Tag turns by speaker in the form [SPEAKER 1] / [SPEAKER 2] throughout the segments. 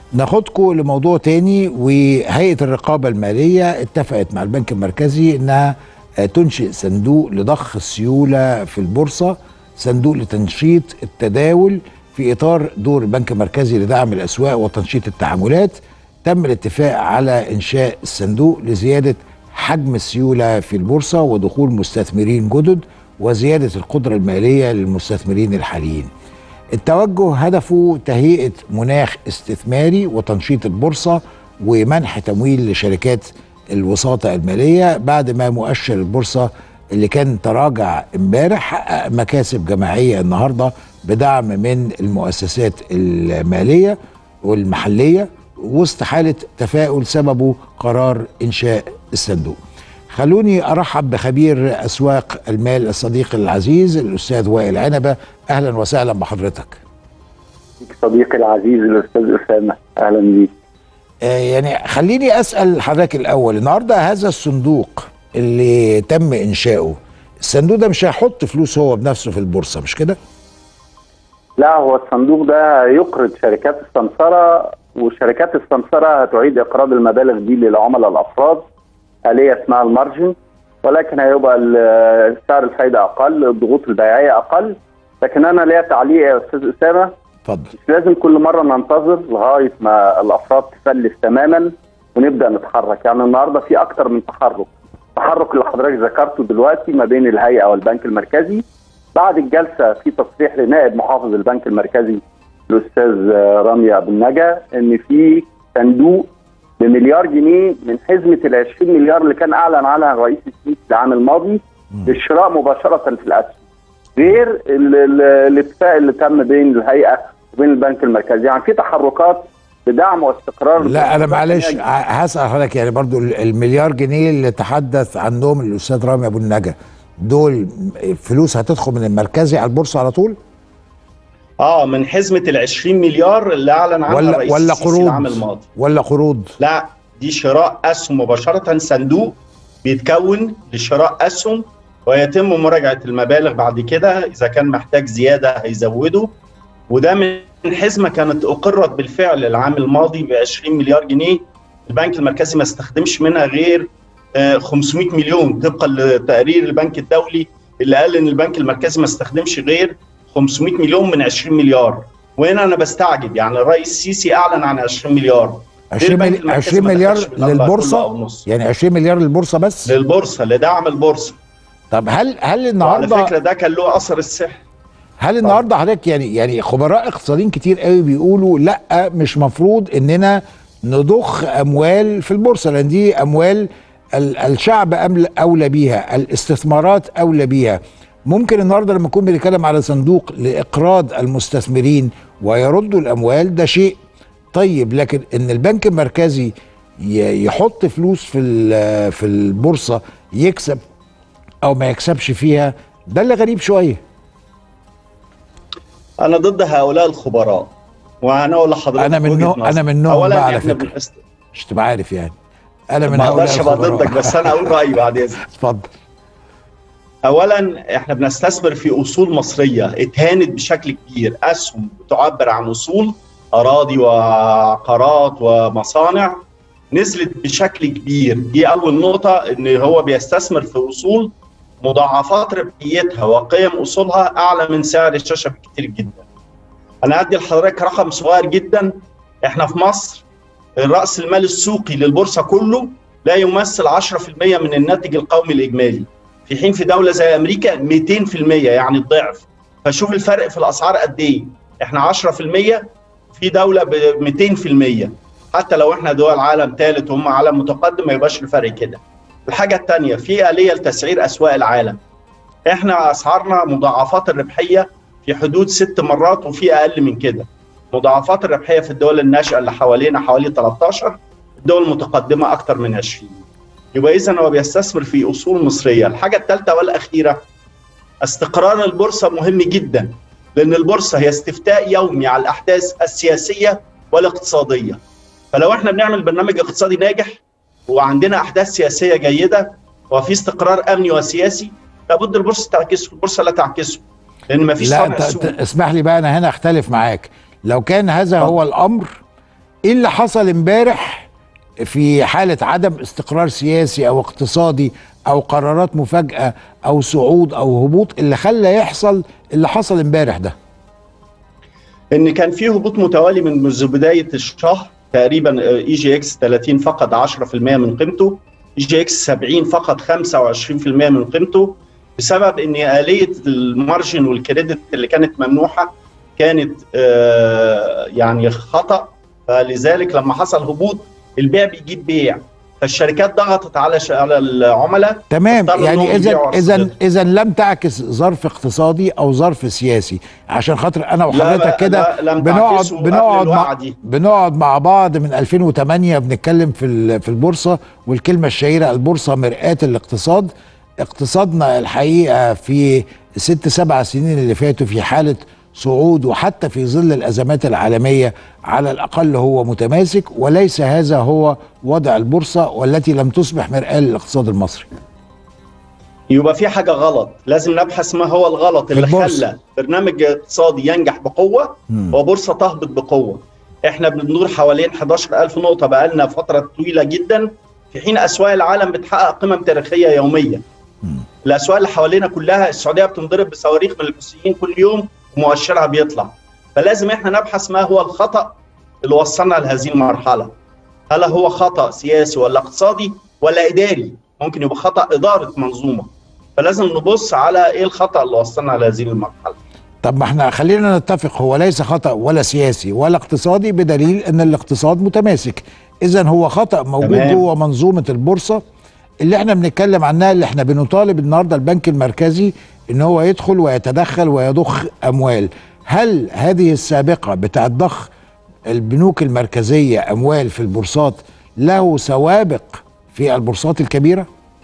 [SPEAKER 1] ناخدكم لموضوع تاني وهيئه الرقابه الماليه اتفقت مع البنك المركزي انها آه، تنشئ صندوق لضخ السيوله في البورصه صندوق لتنشيط التداول في اطار دور البنك المركزي لدعم الاسواق وتنشيط التعاملات تم الاتفاق على انشاء الصندوق لزياده حجم السيوله في البورصه ودخول مستثمرين جدد وزياده القدره الماليه للمستثمرين الحاليين. التوجه هدفه تهيئه مناخ استثماري وتنشيط البورصه ومنح تمويل لشركات الوساطه الماليه بعد ما مؤشر البورصه اللي كان تراجع امبارح حقق مكاسب جماعيه النهارده بدعم من المؤسسات الماليه والمحليه وسط حاله تفاؤل سببه قرار انشاء الصندوق. خلوني ارحب بخبير اسواق المال الصديق العزيز الاستاذ وائل عنبه اهلا وسهلا بحضرتك.
[SPEAKER 2] صديقي العزيز الاستاذ اسامه اهلا بيك.
[SPEAKER 1] آه يعني خليني اسال حضرتك الاول النهارده هذا الصندوق اللي تم انشاؤه الصندوق ده مش هيحط فلوس هو بنفسه في البورصه مش كده؟
[SPEAKER 2] لا هو الصندوق ده يقرض شركات السمسره وشركات السمسره هتعيد اقراض المبالغ دي للعملاء الافراد آلية اسمها المارجن ولكن هيبقى ال- سعر الفايدة أقل الضغوط البيعية أقل لكن أنا ليا تعليق يا أستاذ أسامة
[SPEAKER 1] اتفضل
[SPEAKER 2] مش لازم كل مرة ننتظر لغاية ما الأفراد تفلس تماما ونبدأ نتحرك يعني النهاردة في أكتر من تحرك التحرك اللي حضرتك ذكرته دلوقتي ما بين الهيئة والبنك المركزي بعد الجلسة في تصريح لنائب محافظ البنك المركزي الأستاذ رامي أبو النجا إن في صندوق بمليار جنيه من حزمه ال 20 مليار اللي كان اعلن عنها الرئيس السيسي العام الماضي للشراء مباشره في الاسهم غير ال- ال- الاتفاق اللي تم بين الهيئه وبين البنك المركزي يعني في تحركات بدعم واستقرار
[SPEAKER 1] لا انا معلش ع- هسال حضرتك يعني برضو ال- المليار جنيه اللي تحدث عنهم الاستاذ رامي ابو النجا دول فلوس هتدخل من المركزي على البورصه على طول
[SPEAKER 3] اه من حزمه ال 20 مليار اللي اعلن عنها
[SPEAKER 1] ولا
[SPEAKER 3] الرئيس
[SPEAKER 1] ولا
[SPEAKER 3] السيسي العام
[SPEAKER 1] قروض
[SPEAKER 3] الماضي
[SPEAKER 1] ولا قروض
[SPEAKER 3] لا دي شراء اسهم مباشره صندوق بيتكون لشراء اسهم ويتم مراجعه المبالغ بعد كده اذا كان محتاج زياده هيزوده وده من حزمه كانت اقرت بالفعل العام الماضي ب 20 مليار جنيه البنك المركزي ما استخدمش منها غير آه، 500 مليون طبقا لتقرير البنك الدولي اللي قال ان البنك المركزي ما استخدمش غير 500 مليون من 20 مليار وهنا انا بستعجب يعني الرئيس السيسي اعلن عن 20 مليار
[SPEAKER 1] 20
[SPEAKER 3] البنك
[SPEAKER 1] ملي...
[SPEAKER 3] المركزي
[SPEAKER 1] 20
[SPEAKER 3] ما
[SPEAKER 1] مليار
[SPEAKER 3] دخلش بالمبلغ كله
[SPEAKER 1] للبورصه
[SPEAKER 3] أو نص.
[SPEAKER 1] يعني 20 مليار للبورصه بس
[SPEAKER 3] للبورصه لدعم البورصه
[SPEAKER 1] طب هل هل
[SPEAKER 3] وعلى
[SPEAKER 1] النهارده
[SPEAKER 3] فكره ده كان له اثر السحر
[SPEAKER 1] هل النهارده حضرتك يعني يعني خبراء اقتصاديين كتير قوي بيقولوا لا مش مفروض اننا نضخ اموال في البورصه لان دي اموال ال- الشعب أمل- اولى بيها الاستثمارات اولى بيها ممكن النهارده لما نكون بنتكلم على صندوق لاقراض المستثمرين ويردوا الاموال ده شيء طيب لكن ان البنك المركزي ي- يحط فلوس في ال- في البورصه يكسب او ما يكسبش فيها ده اللي غريب شويه
[SPEAKER 3] انا ضد هؤلاء الخبراء وانا اقول لحضرتك
[SPEAKER 1] أنا
[SPEAKER 3] وجهة
[SPEAKER 1] منهم-
[SPEAKER 3] نظري.
[SPEAKER 1] أنا منهم
[SPEAKER 3] اولا
[SPEAKER 1] بقى على
[SPEAKER 3] احنا
[SPEAKER 1] فكرة.
[SPEAKER 3] بنست...
[SPEAKER 1] مش تبقى عارف يعني انا من
[SPEAKER 3] ما
[SPEAKER 1] هؤلاء
[SPEAKER 3] اقدرش ابقى
[SPEAKER 1] الخبراء.
[SPEAKER 3] ضدك بس انا اقول رايي بعد اذنك
[SPEAKER 1] اتفضل
[SPEAKER 3] اولا احنا بنستثمر في اصول مصريه اتهانت بشكل كبير اسهم بتعبر عن اصول اراضي وعقارات ومصانع نزلت بشكل كبير دي اول نقطه ان هو بيستثمر في اصول مضاعفات ربحيتها وقيم اصولها اعلى من سعر الشاشه بكتير جدا انا ادي لحضرتك رقم صغير جدا احنا في مصر راس المال السوقي للبورصه كله لا يمثل 10% من الناتج القومي الاجمالي في حين في دوله زي امريكا 200% يعني الضعف فشوف الفرق في الاسعار قد ايه احنا 10% في دوله ب 200% حتى لو احنا دول عالم ثالث وهم عالم متقدم ما يبقاش الفرق كده الحاجه الثانيه في اليه لتسعير اسواق العالم احنا اسعارنا مضاعفات الربحيه في حدود ست مرات وفي اقل من كده مضاعفات الربحيه في الدول الناشئه اللي حوالينا حوالي 13 الدول المتقدمه اكثر من 20 يبقى اذا هو بيستثمر في اصول مصريه الحاجه الثالثه والاخيره استقرار البورصه مهم جدا لان البورصه هي استفتاء يومي على الاحداث السياسيه والاقتصاديه فلو احنا بنعمل برنامج اقتصادي ناجح وعندنا احداث سياسيه جيده وفي استقرار امني وسياسي لابد البورصه تعكسه البورصه لا تعكسه لان ما فيش
[SPEAKER 1] لا
[SPEAKER 3] صانع
[SPEAKER 1] ت-
[SPEAKER 3] سوق
[SPEAKER 1] ت- اسمح لي بقى انا هنا اختلف معاك لو كان هذا هو الامر ايه اللي حصل امبارح في حاله عدم استقرار سياسي او اقتصادي او قرارات مفاجاه او صعود او هبوط اللي خلى يحصل اللي حصل امبارح ده
[SPEAKER 3] ان كان في هبوط متوالي من منذ بدايه الشهر تقريبا اي جي اكس 30 فقد 10% من قيمته اي جي اكس 70 فقد 25% من قيمته بسبب ان اليه المارجن والكريدت اللي كانت ممنوحه كانت آه يعني خطا فلذلك لما حصل هبوط البيع بيجيب بيع فالشركات ضغطت على ش... على العملاء
[SPEAKER 1] تمام
[SPEAKER 3] اضطروا
[SPEAKER 1] يعني
[SPEAKER 3] إنهم
[SPEAKER 1] اذا
[SPEAKER 3] يبيعوا
[SPEAKER 1] اذا
[SPEAKER 3] أرصدتهم.
[SPEAKER 1] اذا لم تعكس ظرف اقتصادي او ظرف سياسي عشان خاطر انا وحضرتك
[SPEAKER 3] لا،
[SPEAKER 1] كده
[SPEAKER 3] لا، لم
[SPEAKER 1] بنقعد
[SPEAKER 3] تعكسه قبل
[SPEAKER 1] بنقعد
[SPEAKER 3] الوقعة
[SPEAKER 1] مع
[SPEAKER 3] دي.
[SPEAKER 1] بنقعد مع بعض من 2008 بنتكلم في ال- في البورصه والكلمه الشهيره البورصه مرآة الاقتصاد اقتصادنا الحقيقه في ست سبع سنين اللي فاتوا في حاله صعود وحتى في ظل الازمات العالميه على الاقل هو متماسك وليس هذا هو وضع البورصه والتي لم تصبح مرآة للاقتصاد المصري
[SPEAKER 3] يبقى في حاجه غلط لازم نبحث ما هو الغلط اللي
[SPEAKER 1] البورصة.
[SPEAKER 3] خلى برنامج اقتصادي ينجح بقوه
[SPEAKER 1] مم.
[SPEAKER 3] وبورصه تهبط بقوه احنا بندور حوالين 11000 نقطه بقالنا فتره طويله جدا في حين اسواق العالم بتحقق قمم تاريخيه يوميا الاسواق اللي حوالينا كلها السعوديه بتنضرب بصواريخ من الحوثيين كل يوم ومؤشرها بيطلع فلازم احنا نبحث ما هو الخطا اللي وصلنا لهذه المرحله هل هو خطا سياسي ولا اقتصادي ولا اداري ممكن يبقى خطا اداره منظومه فلازم نبص على ايه الخطا اللي وصلنا لهذه المرحله
[SPEAKER 1] طب ما احنا خلينا نتفق هو ليس خطأ ولا سياسي ولا اقتصادي بدليل ان الاقتصاد متماسك اذا هو خطأ موجود
[SPEAKER 3] تمام.
[SPEAKER 1] جوه منظومة البورصة اللي احنا بنتكلم عنها اللي احنا بنطالب النهارده البنك المركزي ان هو يدخل ويتدخل ويضخ اموال هل هذه السابقة بتاعت ضخ البنوك المركزية اموال في البورصات له سوابق في البورصات الكبيرة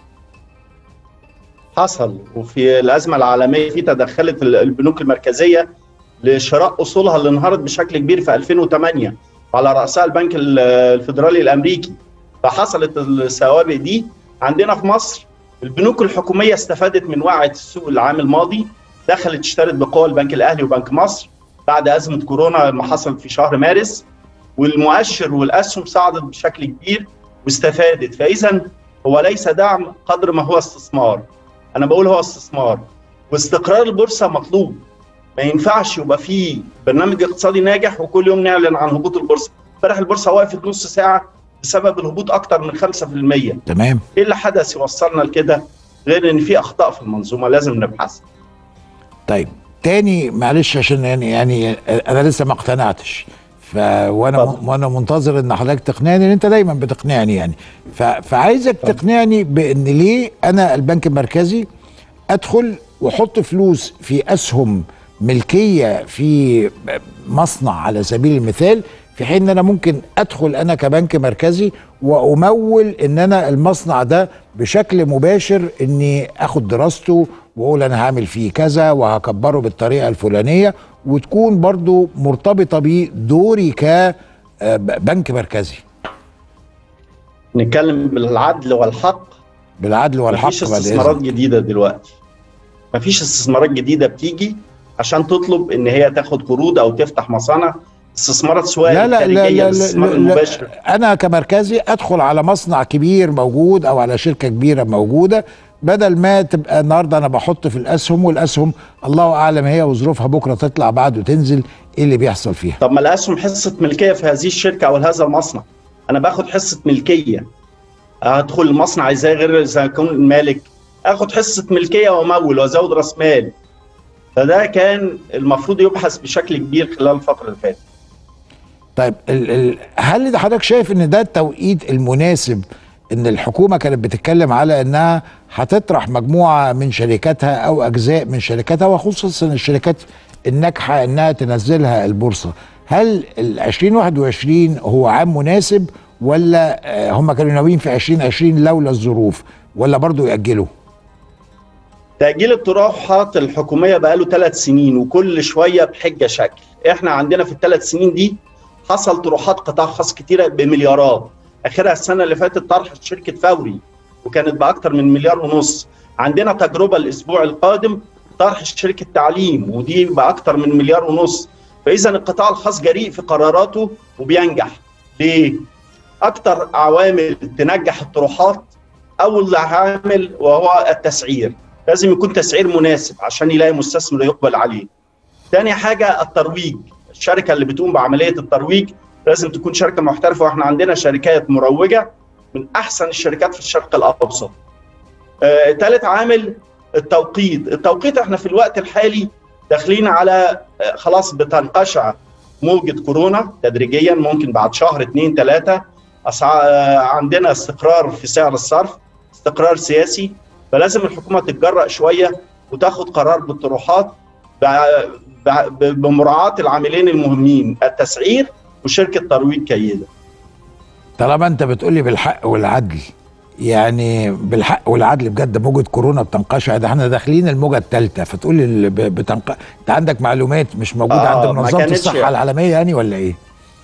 [SPEAKER 3] حصل وفي الازمه العالميه في تدخلت ال- البنوك المركزيه لشراء اصولها اللي انهارت بشكل كبير في 2008 وعلى راسها البنك ال- الفيدرالي الامريكي فحصلت السوابق دي عندنا في مصر البنوك الحكوميه استفادت من وعي السوق العام الماضي دخلت اشترت بقوه البنك الاهلي وبنك مصر بعد ازمه كورونا لما حصلت في شهر مارس والمؤشر والاسهم صعدت بشكل كبير واستفادت فاذا هو ليس دعم قدر ما هو استثمار انا بقول هو استثمار واستقرار البورصه مطلوب ما ينفعش يبقى في برنامج اقتصادي ناجح وكل يوم نعلن عن هبوط البورصه امبارح البورصه وقفت نص ساعه بسبب الهبوط اكتر من 5%
[SPEAKER 1] تمام
[SPEAKER 3] ايه اللي حدث يوصلنا لكده غير ان في اخطاء في المنظومه لازم نبحثها
[SPEAKER 1] طيب تاني معلش عشان يعني يعني انا لسه ما اقتنعتش ف وانا
[SPEAKER 3] اتفضل.
[SPEAKER 1] وانا منتظر ان حضرتك تقنعني لان انت دايما بتقنعني يعني ف... فعايزك
[SPEAKER 3] اتفضل.
[SPEAKER 1] تقنعني بان ليه انا البنك المركزي ادخل واحط فلوس في اسهم ملكيه في مصنع على سبيل المثال في حين ان انا ممكن ادخل انا كبنك مركزي وامول ان انا المصنع ده بشكل مباشر اني اخد دراسته واقول انا هعمل فيه كذا وهكبره بالطريقه الفلانيه وتكون برضو مرتبطه بدوري كبنك مركزي
[SPEAKER 3] نتكلم بالعدل والحق
[SPEAKER 1] بالعدل والحق
[SPEAKER 3] مفيش
[SPEAKER 1] بعد
[SPEAKER 3] استثمارات
[SPEAKER 1] إذنك.
[SPEAKER 3] جديده دلوقتي مفيش استثمارات جديده بتيجي عشان تطلب ان هي تاخد قروض او تفتح مصانع استثمارات سواء
[SPEAKER 1] لا لا لا
[SPEAKER 3] الخارجيه
[SPEAKER 1] لا, لا,
[SPEAKER 3] الاستثمار
[SPEAKER 1] لا,
[SPEAKER 3] المباشر
[SPEAKER 1] لا انا كمركزي ادخل على مصنع كبير موجود او على شركه كبيره موجوده بدل ما تبقى النهارده انا بحط في الاسهم والاسهم الله اعلم هي وظروفها بكره تطلع بعد وتنزل ايه اللي بيحصل فيها
[SPEAKER 3] طب ما الاسهم حصه ملكيه في هذه الشركه او هذا المصنع انا باخد حصه ملكيه ادخل المصنع ازاي غير اذا اكون المالك اخد حصه ملكيه وامول وازود راس مال فده كان المفروض يبحث بشكل كبير خلال الفتره اللي فاتت
[SPEAKER 1] طيب ال ال هل ده حضرتك شايف ان ده التوقيت المناسب ان الحكومه كانت بتتكلم على انها هتطرح مجموعه من شركاتها او اجزاء من شركاتها وخصوصا الشركات الناجحه انها تنزلها البورصه هل ال 2021 هو عام مناسب ولا آه، هم كانوا ناويين في 2020 لولا الظروف ولا برضو يأجلوا
[SPEAKER 3] تأجيل الطروحات الحكومية بقاله ثلاث سنين وكل شوية بحجة شكل احنا عندنا في الثلاث سنين دي حصل طروحات قطاع خاص كتيرة بمليارات اخرها السنة اللي فاتت طرح شركة فوري وكانت بأكتر من مليار ونص عندنا تجربة الأسبوع القادم طرح شركة تعليم ودي بأكتر من مليار ونص فإذا القطاع الخاص جريء في قراراته وبينجح ليه؟ اكتر عوامل تنجح الطروحات اول عامل وهو التسعير لازم يكون تسعير مناسب عشان يلاقي مستثمر يقبل عليه تاني حاجه الترويج الشركه اللي بتقوم بعمليه الترويج لازم تكون شركه محترفه واحنا عندنا شركات مروجه من احسن الشركات في الشرق الاوسط آه، تالت عامل التوقيت التوقيت احنا في الوقت الحالي داخلين على آه، خلاص بتنقشع موجة كورونا تدريجيا ممكن بعد شهر اثنين ثلاثة عندنا استقرار في سعر الصرف استقرار سياسي فلازم الحكومة تتجرأ شوية وتاخد قرار بالطروحات ب- ب- بمراعاة العاملين المهمين التسعير وشركة ترويج كيدة
[SPEAKER 1] طالما انت بتقولي بالحق والعدل يعني بالحق والعدل بجد موجة كورونا بتنقشع ده احنا داخلين الموجة الثالثة فتقولي ال- ب- بتنق... انت عندك معلومات مش موجودة
[SPEAKER 3] آه،
[SPEAKER 1] عند
[SPEAKER 3] ما
[SPEAKER 1] منظمة
[SPEAKER 3] كانتش
[SPEAKER 1] الصحة
[SPEAKER 3] يعني.
[SPEAKER 1] العالمية يعني ولا ايه؟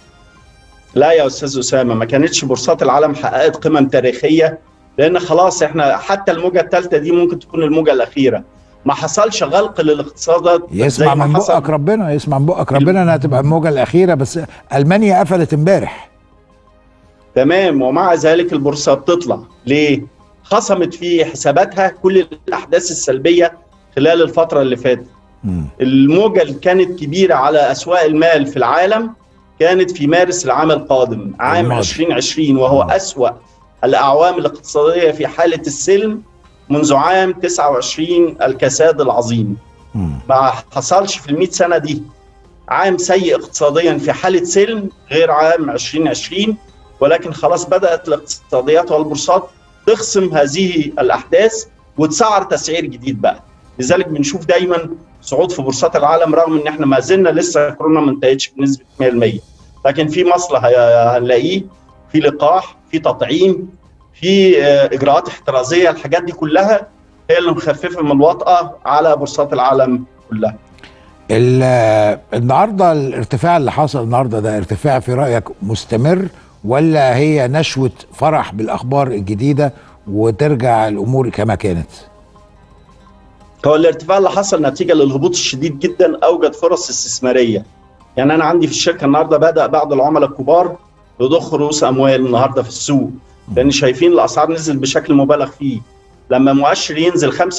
[SPEAKER 3] لا يا استاذ اسامه ما كانتش بورصات العالم حققت قمم تاريخيه لان خلاص احنا حتى الموجه الثالثه دي ممكن تكون الموجه الاخيره ما حصلش غلق للاقتصادات زي
[SPEAKER 1] يسمع
[SPEAKER 3] ما
[SPEAKER 1] من
[SPEAKER 3] حصل
[SPEAKER 1] بقك ربنا يسمع من بقك ربنا انها تبقى الموجة الأخيرة بس ألمانيا قفلت امبارح
[SPEAKER 3] تمام ومع ذلك البورصه بتطلع ليه؟ خصمت في حساباتها كل الاحداث السلبيه خلال الفتره اللي فاتت
[SPEAKER 1] مم.
[SPEAKER 3] الموجة اللي كانت كبيرة على أسواق المال في العالم كانت في مارس العام القادم عام
[SPEAKER 1] الماضي.
[SPEAKER 3] 2020 وهو
[SPEAKER 1] مم.
[SPEAKER 3] أسوأ الأعوام الاقتصادية في حالة السلم منذ عام 29 الكساد العظيم
[SPEAKER 1] مم.
[SPEAKER 3] ما حصلش في المئة سنة دي عام سيء اقتصاديا في حالة سلم غير عام 2020 ولكن خلاص بدأت الاقتصاديات والبورصات تخصم هذه الأحداث وتسعر تسعير جديد بقى لذلك بنشوف دايما صعود في بورصات العالم رغم ان احنا ما زلنا لسه كورونا ما انتهتش بنسبه 100% لكن في مصل هي- هنلاقيه في لقاح في تطعيم في آه، اجراءات احترازيه الحاجات دي كلها هي اللي مخففه من الوطأه على بورصات العالم كلها
[SPEAKER 1] ال- النهارده الارتفاع اللي حصل النهارده ده ارتفاع في رايك مستمر ولا هي نشوه فرح بالاخبار الجديده وترجع الامور كما كانت؟
[SPEAKER 3] هو الارتفاع اللي حصل نتيجه للهبوط الشديد جدا اوجد فرص استثماريه يعني انا عندي في الشركه النهارده بدا بعض العملاء الكبار يضخوا رؤوس اموال النهارده في السوق لان شايفين الاسعار نزل بشكل مبالغ فيه لما مؤشر ينزل 25%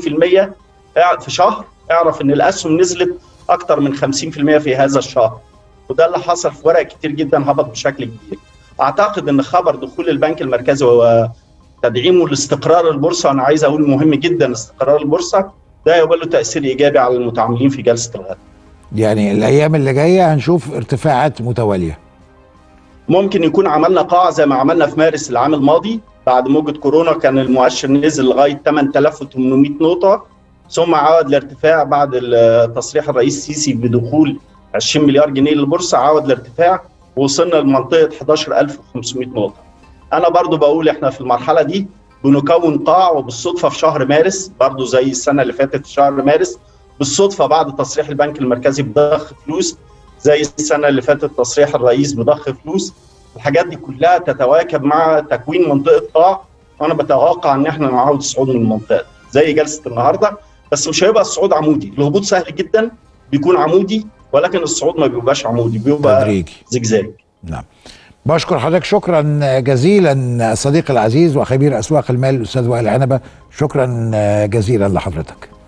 [SPEAKER 3] اع- في شهر اعرف ان الاسهم نزلت اكتر من 50% في هذا الشهر وده اللي حصل في ورق كتير جدا هبط بشكل كبير اعتقد ان خبر دخول البنك المركزي وتدعيمه لاستقرار البورصه وانا عايز اقول مهم جدا استقرار البورصه ده يبقى له تاثير ايجابي على المتعاملين في جلسه الغد
[SPEAKER 1] يعني الايام اللي جايه هنشوف ارتفاعات متواليه
[SPEAKER 3] ممكن يكون عملنا قاع زي ما عملنا في مارس العام الماضي بعد موجة كورونا كان المؤشر نزل لغاية 8800 نقطة ثم عاد الارتفاع بعد ال- تصريح الرئيس السيسي بدخول 20 مليار جنيه للبورصة عاد الارتفاع ووصلنا لمنطقة 11500 نقطة أنا برضو بقول إحنا في المرحلة دي بنكون قاع وبالصدفة في شهر مارس برضو زي السنة اللي فاتت في شهر مارس بالصدفة بعد تصريح البنك المركزي بضخ فلوس زي السنة اللي فاتت تصريح الرئيس بضخ فلوس الحاجات دي كلها تتواكب مع تكوين منطقه قاع وانا بتوقع ان احنا نعاود الصعود من المنطقه دي زي جلسه النهارده بس مش هيبقى الصعود عمودي الهبوط سهل جدا بيكون عمودي ولكن الصعود ما بيبقاش عمودي بيبقى
[SPEAKER 1] تدريجي
[SPEAKER 3] زجزاج
[SPEAKER 1] نعم بشكر حضرتك شكرا جزيلا صديقي العزيز وخبير اسواق المال الاستاذ وائل عنبه شكرا جزيلا لحضرتك